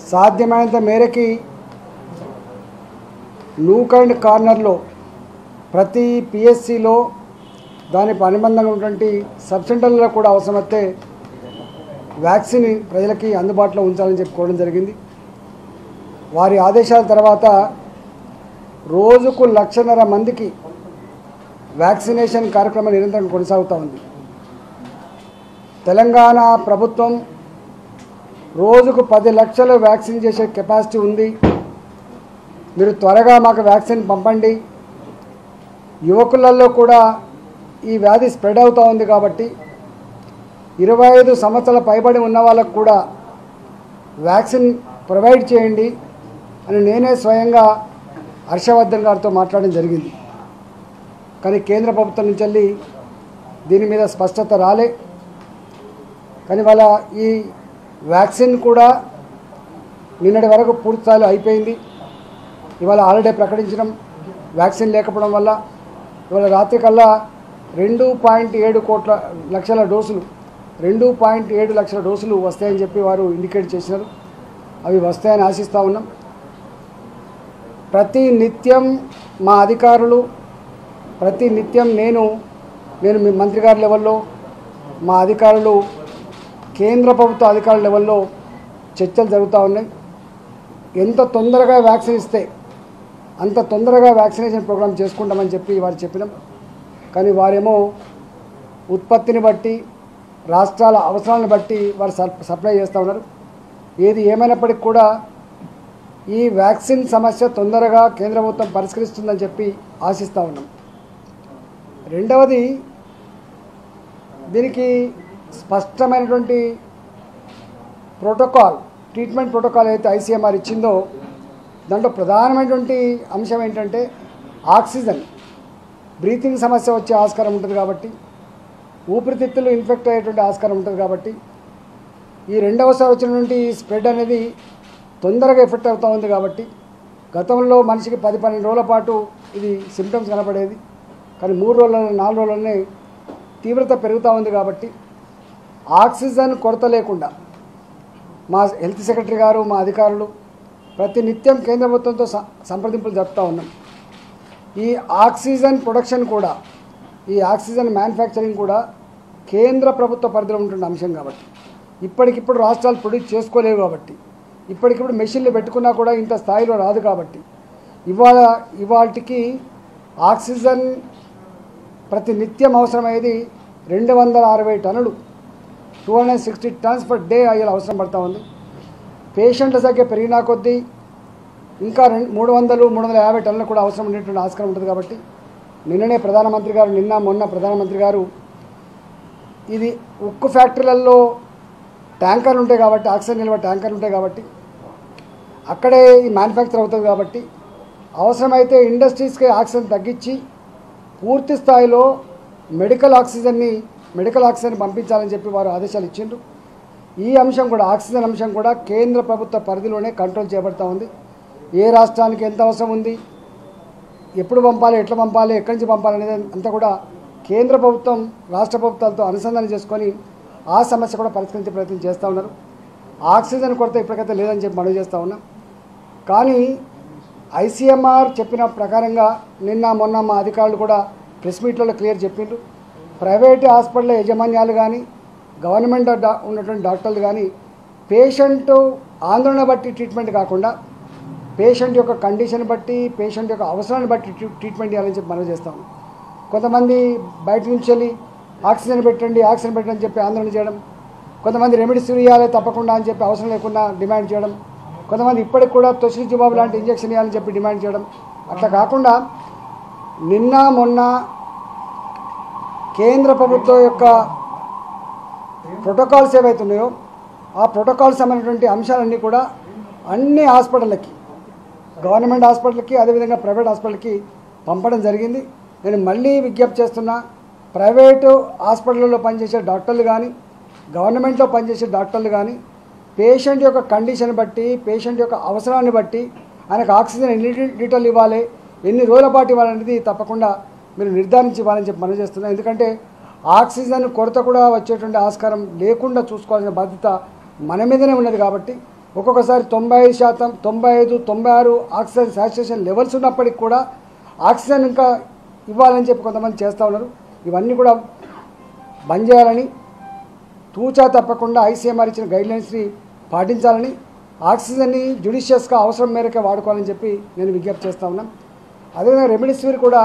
సాధ్యమైనంత మేరకి nook and కార్నర్లో ప్రతి పిఎస్సిలో దానికి అనుబంధంగా ఉన్నటువంటి సబ్ సెంటర్లలో కూడా అవసరమైతే వ్యాక్సిన్ ప్రజలకి అందుబాటులో ఉంచాలని చెప్పుకోవడం జరిగింది వారి ఆదేశాల తర్వాత రోజుకు లక్షన్నర మందికి వ్యాక్సినేషన్ కార్యక్రమం నిరంతరం కొనసాగుతూ ఉంది తెలంగాణ ప్రభుత్వం రోజుకు పది లక్షలు వ్యాక్సిన్ చేసే కెపాసిటీ ఉంది మీరు త్వరగా మాకు వ్యాక్సిన్ పంపండి యువకులలో కూడా ఈ వ్యాధి స్ప్రెడ్ అవుతూ ఉంది కాబట్టి ఇరవై ఐదు సంవత్సరాల పైబడి ఉన్న వాళ్ళకు కూడా వ్యాక్సిన్ ప్రొవైడ్ చేయండి అని నేనే స్వయంగా హర్షవర్ధన్ గారితో మాట్లాడడం జరిగింది కానీ కేంద్ర ప్రభుత్వం నుంచి వెళ్ళి దీని మీద స్పష్టత రాలే కానీ వాళ్ళ ఈ వ్యాక్సిన్ కూడా నిన్నటి వరకు పూర్తి స్థాయిలో అయిపోయింది ఇవాళ హాలిడే ప్రకటించడం వ్యాక్సిన్ లేకపోవడం వల్ల ఇవాళ రాత్రి కల్లా రెండు పాయింట్ ఏడు కోట్ల లక్షల డోసులు రెండు పాయింట్ ఏడు లక్షల డోసులు వస్తాయని చెప్పి వారు ఇండికేట్ చేసినారు అవి వస్తాయని ఆశిస్తూ ఉన్నాం ప్రతి నిత్యం మా అధికారులు ప్రతి నిత్యం నేను నేను మీ మంత్రి గారి లెవెల్లో మా అధికారులు కేంద్ర ప్రభుత్వ అధికారుల లెవెల్లో చర్చలు జరుగుతూ ఉన్నాయి ఎంత తొందరగా వ్యాక్సిన్ ఇస్తే అంత తొందరగా వ్యాక్సినేషన్ ప్రోగ్రామ్ చేసుకుంటామని చెప్పి వారు చెప్పినాం కానీ వారేమో ఉత్పత్తిని బట్టి రాష్ట్రాల అవసరాలను బట్టి వారు సప్- సప్లై చేస్తూ ఉన్నారు ఏది ఏమైనప్పటికీ కూడా ఈ వ్యాక్సిన్ సమస్య తొందరగా కేంద్ర ప్రభుత్వం పరిష్కరిస్తుందని చెప్పి ఆశిస్తూ ఉన్నాం రెండవది దీనికి స్పష్టమైనటువంటి ప్రోటోకాల్ ట్రీట్మెంట్ ప్రోటోకాల్ అయితే ఐసీఎంఆర్ ఇచ్చిందో దాంట్లో ప్రధానమైనటువంటి అంశం ఏంటంటే ఆక్సిజన్ బ్రీతింగ్ సమస్య వచ్చే ఆస్కారం ఉంటుంది కాబట్టి ఊపిరితిత్తులు ఇన్ఫెక్ట్ అయ్యేటువంటి ఆస్కారం ఉంటుంది కాబట్టి ఈ రెండవసారి వచ్చినటువంటి స్ప్రెడ్ అనేది తొందరగా ఎఫెక్ట్ అవుతూ ఉంది కాబట్టి గతంలో మనిషికి పది పన్నెండు రోజుల పాటు ఇది సిమ్టమ్స్ కనపడేది కానీ మూడు రోజుల నాలుగు రోజులనే తీవ్రత పెరుగుతూ ఉంది కాబట్టి ఆక్సిజన్ కొరత లేకుండా మా హెల్త్ సెక్రటరీ గారు మా అధికారులు ప్రతి నిత్యం కేంద్ర ప్రభుత్వంతో స- సంప్రదింపులు జరుపుతూ ఉన్నాం ఈ ఆక్సిజన్ ప్రొడక్షన్ కూడా ఈ ఆక్సిజన్ మ్యానుఫ్యాక్చరింగ్ కూడా కేంద్ర ప్రభుత్వ పరిధిలో ఉంటున్న అంశం కాబట్టి ఇప్పటికిప్పుడు రాష్ట్రాలు ప్రొడ్యూస్ చేసుకోలేవు కాబట్టి ఇప్పటికిప్పుడు మెషిన్లు పెట్టుకున్నా కూడా ఇంత స్థాయిలో రాదు కాబట్టి ఇవాళ ఇవాళకి ఆక్సిజన్ ప్రతి నిత్యం అవసరమయ్యేది రెండు వందల అరవై టన్నులు two hundred sixty tons per day అయ్యేలా అవసరం పడతా ఉంది పేషెంట్ల సంఖ్య పెరిగినా కొద్దీ ఇంకా రెండు మూడు వందలు మూడు వందల యాభై టన్నులు కూడా అవసరం ఉండేటువంటి ఆస్కారం ఉంటుంది కాబట్టి నిన్ననే ప్రధానమంత్రి గారు నిన్న మొన్న ప్రధానమంత్రి గారు ఇది ఉక్కు ఫ్యాక్టరీలలో ట్యాంకర్లు ఉంటాయి కాబట్టి ఆక్సిజన్ నిల్వ ట్యాంకర్లు ఉంటాయి కాబట్టి అక్కడే ఈ మ్యానుఫ్యాక్చర్ అవుతుంది కాబట్టి అవసరమైతే ఇండస్ట్రీస్కి ఆక్సిజన్ తగ్గించి పూర్తి స్థాయిలో మెడికల్ ఆక్సిజన్ని మెడికల్ ఆక్సిజన్ పంపించాలని చెప్పి వారు ఆదేశాలు ఇచ్చిండ్రు ఈ అంశం కూడా ఆక్సిజన్ అంశం కూడా కేంద్ర ప్రభుత్వ పరిధిలోనే కంట్రోల్ చేయబడతా ఉంది ఏ రాష్ట్రానికి ఎంత అవసరం ఉంది ఎప్పుడు పంపాలి ఎట్లా పంపాలి ఎక్కడి నుంచి పంపాలి అనేది అంతా కూడా కేంద్ర ప్రభుత్వం రాష్ట్ర ప్రభుత్వాలతో అనుసంధానం చేసుకొని ఆ సమస్య కూడా పరిష్కరించే ప్రయత్నం చేస్తూ ఉన్నారు ఆక్సిజన్ కొరత ఇప్పటికైతే లేదని చెప్పి మనవి చేస్తూ ఉన్నాం కానీ ఐసీఎంఆర్ చెప్పిన ప్రకారంగా నిన్న మొన్న మా అధికారులు కూడా ప్రెస్ మీట్లలో క్లియర్ చెప్పిండ్రు ప్రైవేట్ హాస్పిటల్ యజమాన్యాలు కానీ గవర్నమెంట్ డా- ఉన్నటువంటి డాక్టర్లు కానీ పేషెంట్ ఆందోళన బట్టి ట్రీట్మెంట్ కాకుండా పేషెంట్ యొక్క కండిషన్ బట్టి పేషెంట్ యొక్క అవసరాన్ని బట్టి ట్రీ- ట్రీట్మెంట్ చేయాలని చెప్పి మనం చేస్తాం కొంతమంది బయట నుంచి వెళ్ళి ఆక్సిజన్ పెట్టండి ఆక్సిజన్ పెట్టండి అని చెప్పి ఆందోళన చేయడం కొంతమంది రెమెడీస్ ఇవ్వాలి తప్పకుండా అని చెప్పి అవసరం లేకుండా డిమాండ్ చేయడం కొంతమంది ఇప్పటికి కూడా తొసిలి జవాబు లాంటి ఇంజక్షన్ ఇవ్వాలని చెప్పి డిమాండ్ చేయడం అట్లా కాకుండా నిన్న మొన్న కేంద్ర ప్రభుత్వం యొక్క ప్రోటోకాల్స్ ఏవైతే ఉన్నాయో ఆ ప్రోటోకాల్స్ సంబంధించినటువంటి అంశాలన్నీ కూడా అన్ని హాస్పిటళ్ళకి గవర్నమెంట్ హాస్పిటల్కి అదేవిధంగా ప్రైవేట్ హాస్పిటల్కి పంపడం జరిగింది నేను మళ్ళీ విజ్ఞప్తి చేస్తున్నా ప్రైవేటు హాస్పిటల్లో పనిచేసే డాక్టర్లు కానీ గవర్నమెంట్లో పనిచేసే డాక్టర్లు కానీ పేషెంట్ యొక్క కండిషన్ బట్టి పేషెంట్ యొక్క అవసరాన్ని బట్టి ఆయనకు ఆక్సిజన్ ఎన్ని లీటర్లు ఇవ్వాలి ఎన్ని రోజుల పాటు ఇవ్వాలనేది తప్పకుండా మీరు నిర్ధారించి ఇవ్వాలని చెప్పి మనం చేస్తున్నాం ఎందుకంటే ఆక్సిజన్ కొరత కూడా వచ్చేటువంటి ఆస్కారం లేకుండా చూసుకోవాల్సిన బాధ్యత మన మీదనే ఉన్నది కాబట్టి ఒక్కొక్కసారి తొంభై ఐదు శాతం తొంభై ఐదు తొంభై ఆరు ఆక్సిజన్ సాచురేషన్ లెవెల్స్ ఉన్నప్పటికి కూడా ఆక్సిజన్ ఇంకా ఇవ్వాలని చెప్పి కొంతమంది చేస్తూ ఉన్నారు ఇవన్నీ కూడా బంద్ చేయాలని తూచా తప్పకుండా ఐసీఎంఆర్ ఇచ్చిన గైడ్లైన్స్ని పాటించాలని ఆక్సిజన్ని జ్యుడిషియస్గా అవసరం మేరకే వాడుకోవాలని చెప్పి నేను విజ్ఞప్తి చేస్తా ఉన్నాను అదేవిధంగా రెమిడిసివిర్ కూడా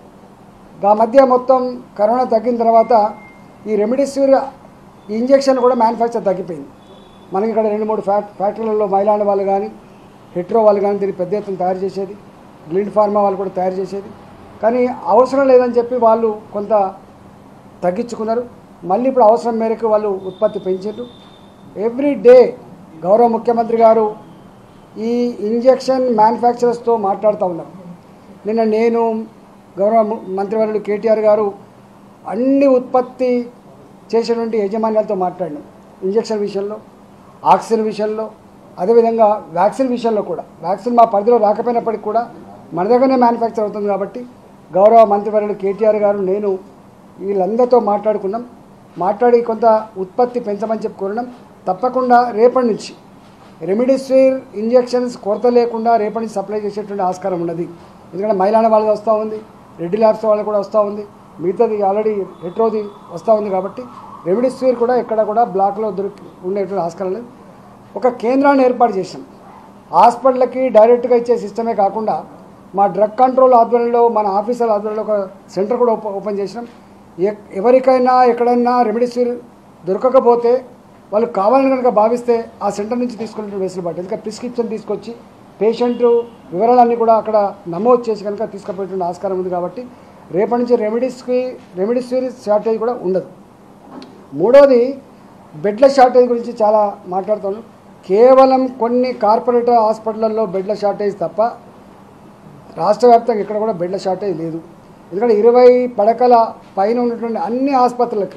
ఆ మధ్య మొత్తం కరోనా తగ్గిన తర్వాత ఈ రెమిడిసివిర్ ఈ ఇంజెక్షన్ కూడా మ్యానుఫ్యాక్చర్ తగ్గిపోయింది మనకి ఇక్కడ రెండు మూడు ఫ్యాక్ ఫ్యాక్టరీలలో మైలాండ్ వాళ్ళు కానీ హెట్రో వాళ్ళు కానీ దీన్ని పెద్ద ఎత్తున తయారు చేసేది గ్లిండ్ ఫార్మా వాళ్ళు కూడా తయారు చేసేది కానీ అవసరం లేదని చెప్పి వాళ్ళు కొంత తగ్గించుకున్నారు మళ్ళీ ఇప్పుడు అవసరం మేరకు వాళ్ళు ఉత్పత్తి పెంచారు ఎవ్రీ డే గౌరవ ముఖ్యమంత్రి గారు ఈ ఇంజెక్షన్ మ్యానుఫ్యాక్చరర్స్తో మాట్లాడుతూ ఉన్నారు నిన్న నేను గౌరవ ము- మంత్రివర్యులు కేటీఆర్ గారు అన్ని ఉత్పత్తి చేసేటువంటి యజమాన్యాలతో మాట్లాడినాం ఇంజెక్షన్ విషయంలో ఆక్సిజన్ విషయంలో అదేవిధంగా వ్యాక్సిన్ విషయంలో కూడా వ్యాక్సిన్ మా పరిధిలో రాకపోయినప్పటికీ కూడా మన దగ్గరనే మ్యానుఫ్యాక్చర్ అవుతుంది కాబట్టి గౌరవ మంత్రివర్యులు కేటీఆర్ గారు నేను వీళ్ళందరితో మాట్లాడుకున్నాం మాట్లాడి కొంత ఉత్పత్తి పెంచమని చెప్పి కోరినాం తప్పకుండా రేపటి నుంచి రెమిడిసివిర్ ఇంజెక్షన్స్ కొరత లేకుండా రేపటి నుంచి సప్లై చేసేటువంటి ఆస్కారం ఉన్నది ఎందుకంటే మైలాన వాళ్ళది వస్తూ ఉంది రెడ్డి ల్యాబ్స్ వాళ్ళకి కూడా వస్తూ ఉంది మిగతాది ఆల్రెడీ హెట్రోది వస్తూ ఉంది కాబట్టి రెమిడిసివిర్ కూడా ఎక్కడ కూడా బ్లాక్లో దొరికి ఉండేటువంటి ఆస్కారం లేదు ఒక కేంద్రాన్ని ఏర్పాటు చేసాం హాస్పిటల్కి డైరెక్ట్గా ఇచ్చే సిస్టమే కాకుండా మా డ్రగ్ కంట్రోల్ ఆధ్వర్యంలో మన ఆఫీసర్ ఆధ్వర్యంలో ఒక సెంటర్ కూడా ఓపె- ఓపెన్ చేసినాం ఎ- ఎవరికైనా ఎక్కడైనా రెమిడిసివిర్ దొరకకపోతే వాళ్ళు కావాలని కనుక భావిస్తే ఆ సెంటర్ నుంచి తీసుకునే వెసులుబాటు ఎందుకంటే ప్రిస్క్రిప్షన్ తీసుకొచ్చి పేషెంట్ వివరాలన్నీ కూడా అక్కడ నమోదు చేసి కనుక తీసుకుపోయేటువంటి ఆస్కారం ఉంది కాబట్టి రేపటి నుంచి రెమెడీస్కి రెమెడీస్కి షార్టేజ్ కూడా ఉండదు మూడోది బెడ్ల షార్టేజ్ గురించి చాలా మాట్లాడుతాను కేవలం కొన్ని కార్పొరేట్ హాస్పిటల్లో బెడ్ల షార్టేజ్ తప్ప రాష్ట్ర వ్యాప్తంగా ఇక్కడ కూడా బెడ్ల షార్టేజ్ లేదు ఎందుకంటే ఇరవై పడకల పైన ఉన్నటువంటి అన్ని ఆసుపత్రులకు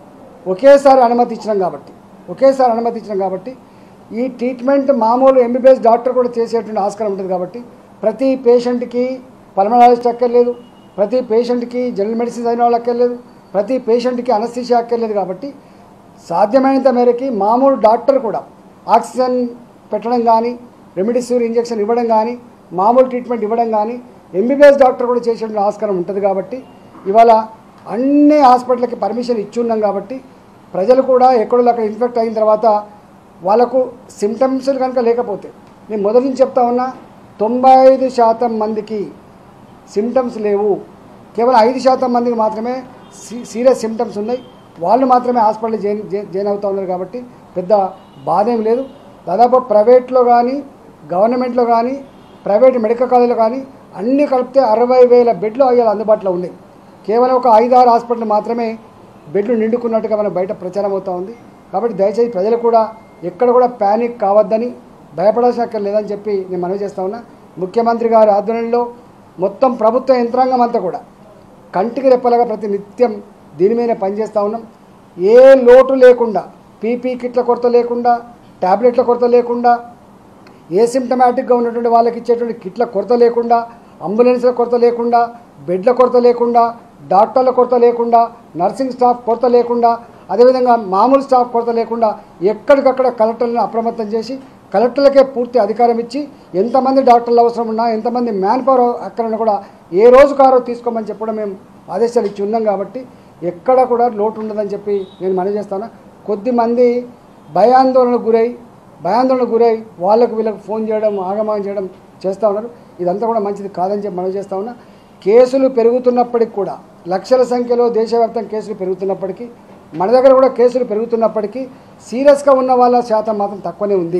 ఒకేసారి అనుమతి ఇచ్చినాం కాబట్టి ఒకేసారి అనుమతి ఇచ్చినాం కాబట్టి ఈ ట్రీట్మెంట్ మామూలు ఎంబీబీఎస్ డాక్టర్ కూడా చేసేటువంటి ఆస్కారం ఉంటుంది కాబట్టి ప్రతి పేషెంట్కి పల్మనాలజిస్ట్ అక్కర్లేదు ప్రతి పేషెంట్కి జనరల్ మెడిసిన్స్ అయిన వాళ్ళు అక్కర్లేదు ప్రతి పేషెంట్కి అనస్థిషియా అక్కర్లేదు కాబట్టి సాధ్యమైనంత మేరకి మామూలు డాక్టర్ కూడా ఆక్సిజన్ పెట్టడం కానీ రెమిడిసివిర్ ఇంజెక్షన్ ఇవ్వడం కానీ మామూలు ట్రీట్మెంట్ ఇవ్వడం కానీ ఎంబీబీఎస్ డాక్టర్ కూడా చేసేటువంటి ఆస్కారం ఉంటుంది కాబట్టి ఇవాళ అన్ని హాస్పిటల్కి పర్మిషన్ ఇచ్చి ఉన్నాం కాబట్టి ప్రజలు కూడా ఎక్కడో అక్కడ ఇన్ఫెక్ట్ అయిన తర్వాత వాళ్ళకు సిమ్టమ్స్ కనుక లేకపోతే నేను మొదటి నుంచి చెప్తా ఉన్నా తొంభై ఐదు శాతం మందికి సిమ్టమ్స్ లేవు కేవలం ఐదు శాతం మందికి మాత్రమే సీ- సీరియస్ సిమ్టమ్స్ ఉన్నాయి వాళ్ళు మాత్రమే హాస్పిటల్ జాయిన్ జా- జాయిన్ అవుతూ ఉన్నారు కాబట్టి పెద్ద బాధ ఏం లేదు దాదాపు ప్రైవేట్లో కానీ గవర్నమెంట్లో కానీ ప్రైవేట్ మెడికల్ కాలేజీలో కానీ అన్నీ కలిపితే అరవై వేల బెడ్లు అయ్యాలి అందుబాటులో ఉన్నాయి కేవలం ఒక ఐదు ఆరు హాస్పిటల్ మాత్రమే బెడ్లు నిండుకున్నట్టుగా మనకు బయట ప్రచారం అవుతూ ఉంది కాబట్టి దయచేసి ప్రజలు కూడా ఎక్కడ కూడా ప్యానిక్ కావద్దని భయపడాల్సిన అక్కర్ లేదని చెప్పి నేను మనవి చేస్తా ఉన్నా ముఖ్యమంత్రి గారి ఆధ్వర్యంలో మొత్తం ప్రభుత్వ యంత్రాంగం అంతా కూడా కంటికి రెప్పలాగా ప్రతి నిత్యం దీని మీద పనిచేస్తూ ఉన్నాం ఏ లోటు లేకుండా పీపీ కిట్ల కొరత లేకుండా ట్యాబ్లెట్ల కొరత లేకుండా ఏసిమ్టమాటిక్గా ఉన్నటువంటి వాళ్ళకి ఇచ్చేటువంటి కిట్ల కొరత లేకుండా అంబులెన్స్ల కొరత లేకుండా బెడ్ల కొరత లేకుండా డాక్టర్ల కొరత లేకుండా నర్సింగ్ స్టాఫ్ కొరత లేకుండా అదేవిధంగా మామూలు స్టాఫ్ కొరత లేకుండా ఎక్కడికక్కడ కలెక్టర్లను అప్రమత్తం చేసి కలెక్టర్లకే పూర్తి అధికారం ఇచ్చి ఎంతమంది డాక్టర్లు అవసరం ఉన్నా ఎంతమంది మ్యాన్ పవర్ అక్కడ కూడా ఏ రోజు కారో తీసుకోమని చెప్పడం మేము ఆదేశాలు ఇచ్చి ఉన్నాం కాబట్టి ఎక్కడ కూడా లోటు ఉండదని చెప్పి నేను మనవి చేస్తాను కొద్దిమంది భయాందోళనకు గురై భయాందోళనకు గురై వాళ్ళకు వీళ్ళకు ఫోన్ చేయడం ఆగమాగం చేయడం చేస్తూ ఉన్నారు ఇదంతా కూడా మంచిది కాదని చెప్పి మనవి చేస్తా ఉన్నా కేసులు పెరుగుతున్నప్పటికి కూడా లక్షల సంఖ్యలో దేశవ్యాప్తంగా కేసులు పెరుగుతున్నప్పటికీ మన దగ్గర కూడా కేసులు పెరుగుతున్నప్పటికీ సీరియస్గా ఉన్న వాళ్ళ శాతం మాత్రం తక్కువనే ఉంది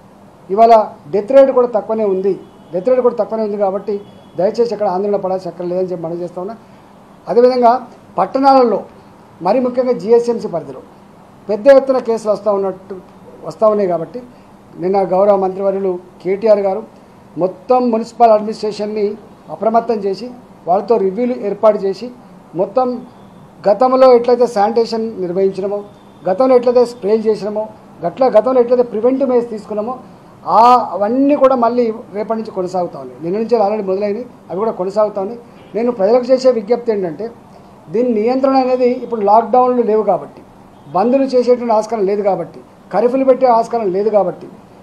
ఇవాళ డెత్ రేట్ కూడా తక్కువనే ఉంది డెత్ రేట్ కూడా తక్కువనే ఉంది కాబట్టి దయచేసి ఇక్కడ ఆందోళన పడాల్సి అక్కడ లేదని చెప్పి మనం చేస్తా ఉన్నా అదేవిధంగా పట్టణాలలో మరి ముఖ్యంగా జిఎస్ఎంసీ పరిధిలో పెద్ద ఎత్తున కేసులు వస్తూ ఉన్నట్టు వస్తూ ఉన్నాయి కాబట్టి నిన్న గౌరవ మంత్రివర్యులు కేటీఆర్ గారు మొత్తం మున్సిపల్ అడ్మినిస్ట్రేషన్ని అప్రమత్తం చేసి వాళ్ళతో రివ్యూలు ఏర్పాటు చేసి మొత్తం గతంలో ఎట్లయితే శానిటేషన్ నిర్వహించినామో గతంలో ఎట్లయితే స్ప్రేలు చేసినామో గట్ల గతంలో ఎట్లయితే ప్రివెంటివ్ మేస్ తీసుకున్నామో ఆ అవన్నీ కూడా మళ్ళీ రేపటి నుంచి కొనసాగుతా ఉన్నాయి నిన్న నుంచి ఆల్రెడీ మొదలైనవి అవి కూడా కొనసాగుతా ఉన్నాయి నేను ప్రజలకు చేసే విజ్ఞప్తి ఏంటంటే దీని నియంత్రణ అనేది ఇప్పుడు లాక్డౌన్లు లేవు కాబట్టి బందులు చేసేటువంటి ఆస్కారం లేదు కాబట్టి కర్ఫ్యూలు పెట్టే ఆస్కారం లేదు కాబట్టి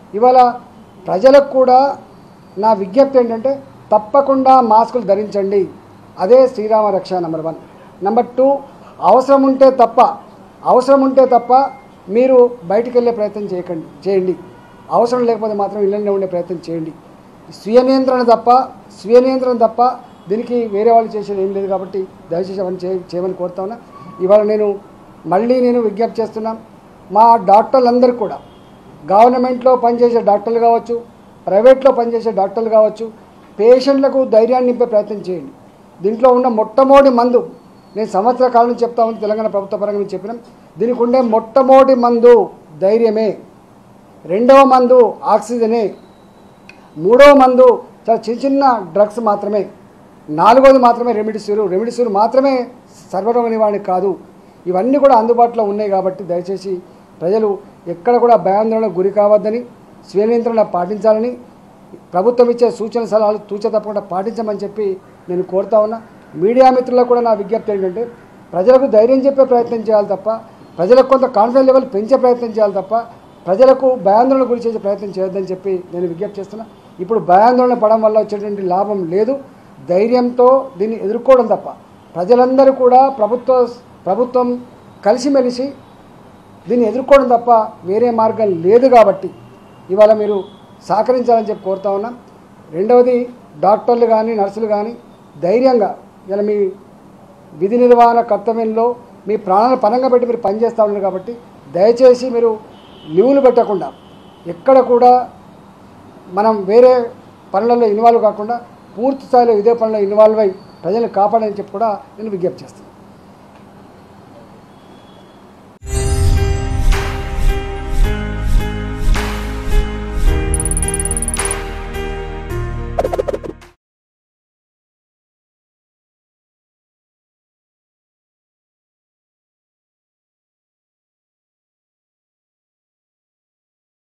ఇవాళ ప్రజలకు కూడా నా విజ్ఞప్తి ఏంటంటే తప్పకుండా మాస్కులు ధరించండి అదే శ్రీరామ రక్ష నెంబర్ వన్ నెంబర్ టూ అవసరం ఉంటే తప్ప అవసరం ఉంటే తప్ప మీరు బయటికి వెళ్ళే ప్రయత్నం చేయకండి చేయండి అవసరం లేకపోతే మాత్రం ఇళ్ళనే ఉండే ప్రయత్నం చేయండి స్వీయ నియంత్రణ తప్ప స్వీయ నియంత్రణ తప్ప దీనికి వేరే వాళ్ళు చేసేది ఏం లేదు కాబట్టి దయచేసి అవన్నీ చే చేయమని కోరుతా ఉన్నా ఇవాళ నేను మళ్ళీ నేను విజ్ఞప్తి చేస్తున్నా మా డాక్టర్లందరూ కూడా గవర్నమెంట్లో పనిచేసే డాక్టర్లు కావచ్చు ప్రైవేట్లో పనిచేసే డాక్టర్లు కావచ్చు పేషెంట్లకు ధైర్యాన్ని నింపే ప్రయత్నం చేయండి దీంట్లో ఉన్న మొట్టమొదటి మందు నేను సంవత్సర కాలం నుంచి చెప్తా ఉంది తెలంగాణ ప్రభుత్వ పరంగా మేము చెప్పినాం దీనికి ఉండే మొట్టమొదటి మందు ధైర్యమే రెండవ మందు ఆక్సిజనే మూడవ మందు చాలా చిన్న చిన్న డ్రగ్స్ మాత్రమే నాలుగవది మాత్రమే రెమిడిసివిర్ రెమిడిసివిర్ మాత్రమే సర్వరోగ నివారణ కాదు ఇవన్నీ కూడా అందుబాటులో ఉన్నాయి కాబట్టి దయచేసి ప్రజలు ఎక్కడ కూడా భయాందోళనకు గురి కావద్దని స్వీయ నియంత్రణ పాటించాలని ప్రభుత్వం ఇచ్చే సూచన సలహాలు తూచ తప్పకుండా పాటించమని చెప్పి నేను కోరుతా ఉన్నా మీడియా మిత్రులకు కూడా నా విజ్ఞప్తి ఏంటంటే ప్రజలకు ధైర్యం చెప్పే ప్రయత్నం చేయాలి తప్ప ప్రజలకు కొంత కాన్ఫిడెన్స్ లెవెల్ పెంచే ప్రయత్నం చేయాలి తప్ప ప్రజలకు భయాందోళన గురి చేసే ప్రయత్నం చేయొద్దని చెప్పి నేను విజ్ఞప్తి చేస్తున్నా ఇప్పుడు భయాందోళన పడడం వల్ల వచ్చేటువంటి లాభం లేదు ధైర్యంతో దీన్ని ఎదుర్కోవడం తప్ప ప్రజలందరూ కూడా ప్రభుత్వ ప్రభుత్వం కలిసిమెలిసి దీన్ని ఎదుర్కోవడం తప్ప వేరే మార్గం లేదు కాబట్టి ఇవాళ మీరు సహకరించాలని చెప్పి కోరుతా ఉన్నాం రెండవది డాక్టర్లు కానీ నర్సులు కానీ ధైర్యంగా ఇలా మీ విధి నిర్వహణ కర్తవ్యంలో మీ ప్రాణాలను పనంగా పెట్టి మీరు పనిచేస్తూ ఉన్నారు కాబట్టి దయచేసి మీరు లీవులు పెట్టకుండా ఎక్కడ కూడా మనం వేరే పనులలో ఇన్వాల్వ్ కాకుండా పూర్తి స్థాయిలో ఇదే పనిలో ఇన్వాల్వ్ అయి ప్రజలను కాపాడని చెప్పి కూడా నేను విజ్ఞప్తి చేస్తాను